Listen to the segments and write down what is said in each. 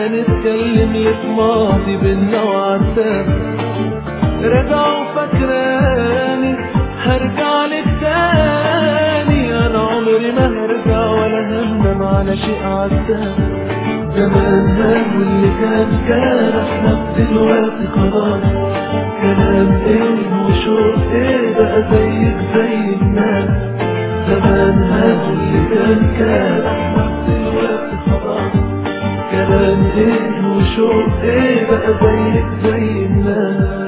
يبقى نتكلم لك ماضي بينا وعدام رجع وفاكراني هرجع لك تاني انا عمري ما هرجع ولا هندم على شيء عدام زمان واللي كان كان احنا دلوقتي خلاص كلام ايه وشوق ايه بقى زيك زي الناس زمان واللي كان كان احنا دلوقتي خلاص كلام ايه وشوق ايه بقى زيك زي الناس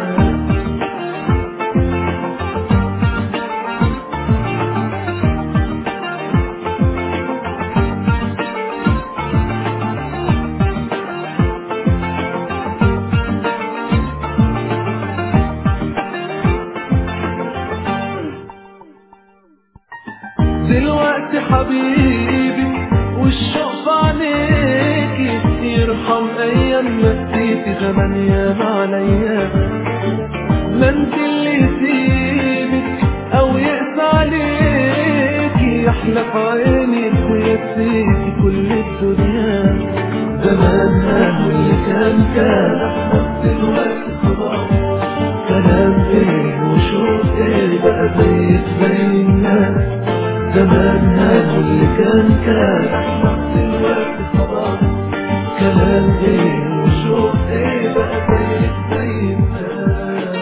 دلوقتي حبيبي والشوق عليكي يرحم ايام نسيتي زمان يا عليا ما انت اللي يسيبك او يقسى عليكي يحلف عينك ويسيكي كل الدنيا زمان اللي كان كان احنا دلوقتي خلاص كلام ايه وشوق ايه بقى زيك زي الناس زمان اللي كان كان احنا دلوقتي خلاص كلام ايه وشوق ايه بقى زيك زي الناس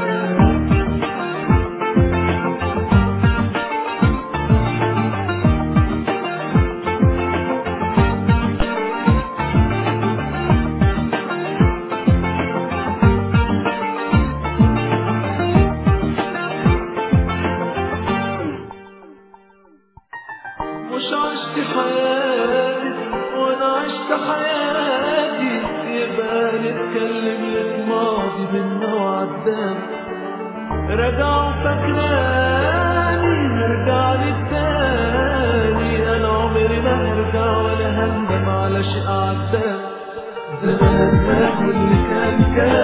مش عشت حياتي وانا عشت حياتي يبقى نتكلم للماضي بينا وعدام رجع فاكراني هرجع للتاني انا عمري ما هرجع ولا هندم على شيء عدام زمان واللي كان كان